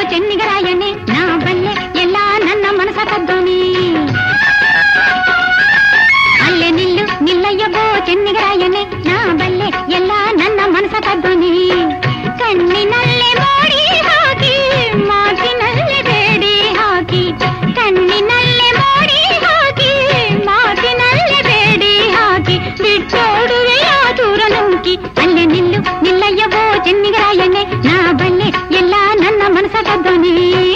ಚೆನ್ನಿಗರಾಯನೆ ನಾ ಬಲ್ಲೆ ಎಲ್ಲ ನನ್ನ ಮನಸ ಕದ್ದೋನಿ ಅಲ್ಲೇ ನಿಲ್ಲು ನಿಲ್ಲಯ್ಯಬೋ ಚೆನ್ನಿಗರಾಯನೆ ನಾ ಬಲ್ಲೆ ಎಲ್ಲ ನನ್ನ ಮನಸ ಕದ್ದೋನಿ ಕಣ್ಣಿನಲ್ಲೇ ಮಾಡಿ ಹಾಕಿ ಮಾತಿನಲ್ಲೇ ಬೇಡಿ ಹಾಕಿ ಕಣ್ಣಿನಲ್ಲೇ ಮಾಡಿ ಹಾಕಿ ಮಾತಿನಲ್ಲೇ ಬೇಡಿ ಹಾಕಿ ಬಿಟ್ಟೋಡುವೆ ದೂರ ನೂಕಿ ಅಲ್ಲೇ ನಿಲ್ಲು ನಿಲ್ಲಯ್ಯವೋ ಚೆನ್ನಿಗರಾಯನೆ ನಾ ಬಲ್ಲೆ ಎಲ್ಲ ನನ್ನ ಮನಸ ಕದ್ದೋನಿ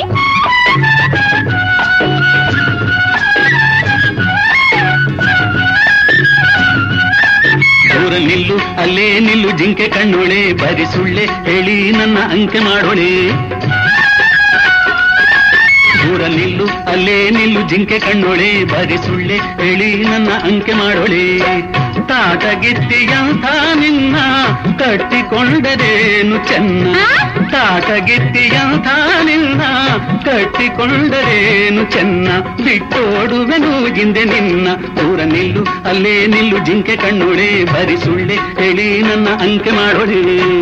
ದೂರ ನಿಲ್ಲು ಅಲ್ಲೇ ನಿಲ್ಲು ಜಿಂಕೆ ಕಣ್ಣೊಳೆ ಬರಿ ಸುಳ್ಳೆ ಹೇಳಿ ನನ್ನ ಅಂಕೆ ಮಾಡೋಳೆ ದೂರ ನಿಲ್ಲು ಅಲ್ಲೇ ನಿಲ್ಲು ಜಿಂಕೆ ಕಣ್ಣೊಳೆ ಬರಿ ಸುಳ್ಳೆ ಹೇಳಿ ನನ್ನ ಅಂಕೆ ಮಾಡೋಳೆ ತಾಟಗಿತ್ತಿಯಂಥ ನಿನ್ನ ಕಟ್ಟಿಕೊಂಡರೇನು ಚೆನ್ನ ತಾಟಗಿತ್ತಿಯಂಥ ನಿನ್ನ ಕಟ್ಟಿಕೊಂಡರೇನು ಚೆನ್ನ ಬಿಟ್ಟೋಡುವೆನು ಹಿಂದೆ ನಿನ್ನ ದೂರ ನಿಲ್ಲು ಅಲ್ಲೇ ನಿಲ್ಲು ಜಿಂಕೆ ಕಣ್ಣೊಳೆ ಬರಿ ಸುಳ್ಳೆ ಹೇಳಿ ನನ್ನ ಅಂಕೆ ಮಾಡೋಳೆ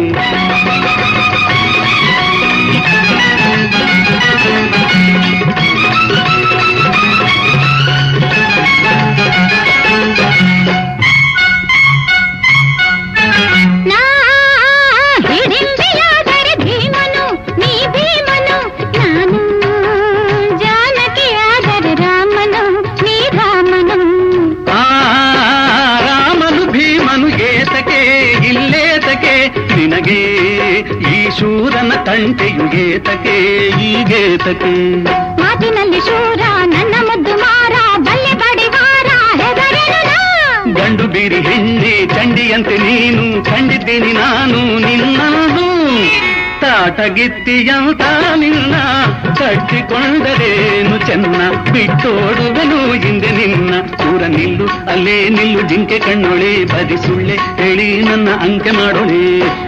ನಾ ಹಿಡಿಂಬೆಯಾದರೆ ಭೀಮನು ನೀ ಭೀಮನು ನಾನು ಜಾನಕಿಯಾದರೆ ರಾಮನು ನೀ ರಾಮನು ಆ ರಾಮನು ಭೀಮನು ಏತಕೆ ಇಲ್ಲೇತಕೆ ನಿನಗೆ ಈ ಶೂರನ ತಂಟೆಯು ಏತಕೆ ಈಗೇತಕೆ ಮಾತಿನಲ್ಲಿ ಶೂರ ನನ್ನ ಮುದ್ದು ಮಾರ ಬಲ್ಲೆ ಬಡಿವಾರ ಹೆದರೆನು ನಾ. ಗಂಡು ಬೀರಿ ಹೆಣ್ಣೆ ಚಂಡಿಯಂತೆ ನೀನು ಕಂಡಿದ್ದೀನಿ ನಾನು ನಿನ್ನನ್ನು ತಾಟಗಿತ್ತಿಯಂತ ನಿನ್ನ ಕಟ್ಟಿಕೊಂಡರೇನು ಚೆನ್ನ ಬಿಟ್ಟೋಡುವೆನು ಹಿಂದೆ ನಿನ್ನ ದೂರ ನಿಲ್ಲು ಅಲ್ಲೇ ನಿಲ್ಲು ಜಿಂಕೆ ಕಣ್ಣೊಳೆ ಬದಿ ಸುಳ್ಳೆ ಹೇಳಿ ನನ್ನ ಅಂಕೆ ಮಾಡೋಳೆ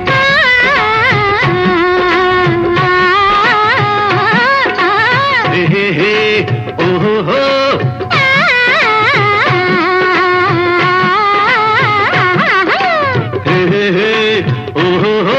ಹೇ ಹೇ ಹೇ ಓಹೋ ಹೋ ಹೇ ಹೇ ಹೇ ಓಹೋ ಹೋ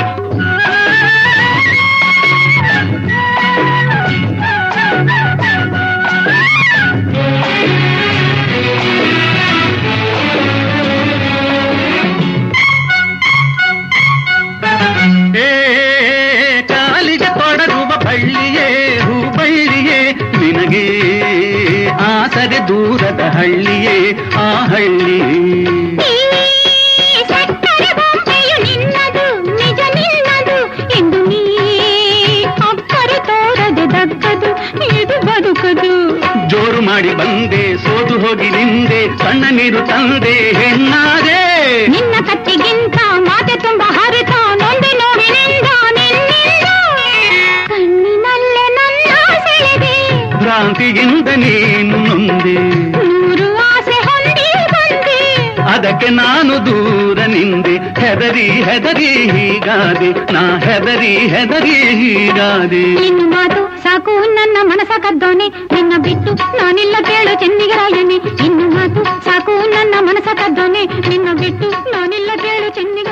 ಏ ಕಾಲಿಗೆ ತೊಡರುವ ಬಳ್ಳಿಯೇ ಹೂ ಬಳ್ಳಿಯೇ ನಿನಗೆ ಆಸರೆ ದೂರದ ಹಳ್ಳಿಯೇ ಆ ಹಳ್ಳಿ ಈ ಸಕ್ಕರೆ ಬೊಂಬೆಯು ನಿನ್ನದು ನಿಜ ನಿನ್ನದು ಎಂದು ನೀ ಅಕ್ಕರೆ ತೋರದೆ ದಕ್ಕದು ಇದು ಬದುಕದು ಜೋರು ಮಾಡಿ ಬಂದೆ ಸೋತು ಹೋಗಿ ನಿಂದೆ ಸಣ್ಣ ನೀರು ತಂದೆ ಹೆಣ್ಣಾದೆ ನಿನ್ನ ಕತ್ತಿಗಿಂತ ಮಾತೆ ತುಂಬ ಹರಿತ ನೊಂದು ನೋವಿನಿಂದ ನಿನ್ನಿಂದ ಕಣ್ಣಿನಲ್ಲೇ ನನ್ನ ಸೆಳೆದೆ ಭ್ರಾಂತಿಯಿಂದ ನೀನು ನೊಂದೆ ನೂರು ಆಸೆ ಹೊಂದಿ ಬಂದೆ ಅದಕ್ಕೆ ನಾನು ದೂರ ನಿಂದೆ ಹೆದರಿ ಹೆದರಿ ಹೀಗಾದೆ ನಾ ಹೆದರಿ ಹೆದರಿ ಹೀಗಾದೆ ನಿನ್ನ ಮಾತು ಸಾಕು ನನ್ನ ಮನಸ ಕದ್ದೋನೆ ನಿನ್ನ ಬಿಟ್ಟು ನಾನಿಲ್ಲ ಕೇಳು ಚೆನ್ನಿಗರಾಯನೆ ನಿನ್ನ ಮಾತು ಸಾಕು ನನ್ನ ಮನಸ ಕದ್ದೋನೆ ನಿನ್ನ ಬಿಟ್ಟು ನಾನಿಲ್ಲ ಕೇಳು ಚೆನ್ನಿಗ